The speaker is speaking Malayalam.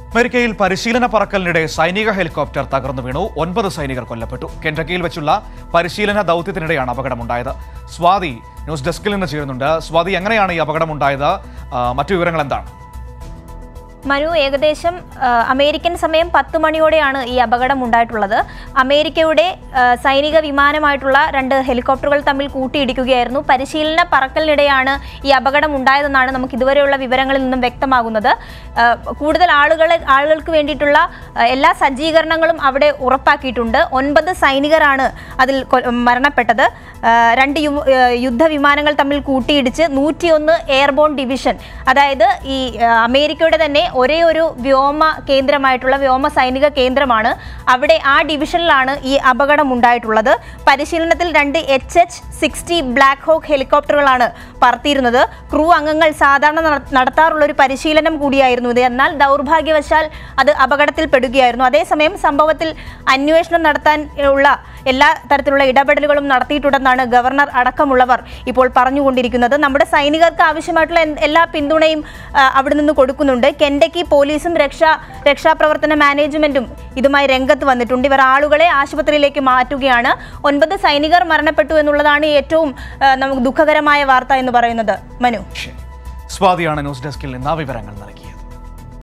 അമേരിക്കയിൽ പരിശീലന പറക്കലിനിടെ സൈനിക ഹെലികോപ്റ്റർ തകർന്നു വീണു ഒൻപത് സൈനികർ കൊല്ലപ്പെട്ടു കെൻറ്റക്കിയിൽ വെച്ചുള്ള പരിശീലന ദൗത്യത്തിനിടെയാണ് അപകടമുണ്ടായത് സ്വാതി ന്യൂസ് ഡെസ്കിൽ നിന്ന് ചേരുന്നുണ്ട് സ്വാതി എങ്ങനെയാണ് ഈ അപകടമുണ്ടായത് ആ, മറ്റു വിവരങ്ങൾ എന്താണ് മനു ഏകദേശം ആ, അമേരിക്കൻ സമയം പത്ത് മണിയോടെയാണ് ഈ അപകടം ഉണ്ടായിട്ടുള്ളത് അമേരിക്കയുടെ ആ, സൈനിക വിമാനമായിട്ടുള്ള രണ്ട് ഹെലികോപ്റ്ററുകൾ തമ്മിൽ കൂട്ടിയിടിക്കുകയായിരുന്നു പരിശീലന പറക്കലിനിടെയാണ് ഈ അപകടം ഉണ്ടായതെന്നാണ് നമുക്ക് ഇതുവരെയുള്ള വിവരങ്ങളിൽ നിന്നും വ്യക്തമാകുന്നത് ആ, കൂടുതൽ ആളുകൾ ആളുകൾക്ക് വേണ്ടിയിട്ടുള്ള ആ, എല്ലാ സജ്ജീകരണങ്ങളും അവിടെ ഉറപ്പാക്കിയിട്ടുണ്ട് ഒൻപത് സൈനികരാണ് അതിൽ കൊ- മരണപ്പെട്ടത് ആ, രണ്ട് യു- ആ, യുദ്ധവിമാനങ്ങൾ തമ്മിൽ കൂട്ടിയിടിച്ച് നൂറ്റിയൊന്ന് എയർബോൺ ഡിവിഷൻ അതായത് ഈ ആ, അമേരിക്കയുടെ തന്നെ ഒരേ ഒരു വ്യോമ കേന്ദ്രമായിട്ടുള്ള വ്യോമ സൈനിക കേന്ദ്രമാണ് അവിടെ ആ ഡിവിഷനിലാണ് ഈ അപകടം ഉണ്ടായിട്ടുള്ളത് പരിശീലനത്തിൽ രണ്ട് H H sixty black hawk ഹെലികോപ്റ്ററുകളാണ് പറത്തിയിരുന്നത് ക്രൂ അംഗങ്ങൾ സാധാരണ നട- നടത്താറുള്ള ഒരു പരിശീലനം കൂടിയായിരുന്നു ഇത് എന്നാൽ ദൗർഭാഗ്യവശാൽ അത് അപകടത്തിൽപ്പെടുകയായിരുന്നു അതേസമയം സംഭവത്തിൽ അന്വേഷണം നടത്താൻ ഉള്ള എല്ലാ തരത്തിലുള്ള ഇടപെടലുകളും നടത്തിയിട്ടുണ്ടെന്നാണ് ഗവർണർ അടക്കമുള്ളവർ ഇപ്പോൾ പറഞ്ഞുകൊണ്ടിരിക്കുന്നത് നമ്മുടെ സൈനികർക്ക് ആവശ്യമായിട്ടുള്ള എന്ത് എല്ലാ പിന്തുണയും ആ, അവിടെ നിന്ന് കൊടുക്കുന്നുണ്ട് കെൻഡക്കി പോലീസും രക്ഷാ രക്ഷാപ്രവർത്തന മാനേജ്മെന്റും ഇതുമായി രംഗത്ത് വന്നിട്ടുണ്ട് ഇവർ ആളുകളെ ആശുപത്രിയിലേക്ക് മാറ്റുകയാണ് ഒൻപത് സൈനികർ മരണപ്പെട്ടു എന്നുള്ളതാണ് ഏറ്റവും ആ, നമുക്ക് ദുഃഖകരമായ വാർത്ത എന്ന് പറയുന്നത് മനു ശരി സ്വാതിയാണ് ന്യൂസ് ഡെസ്കിൽ നിന്ന് ആ വിവരങ്ങൾ നൽകി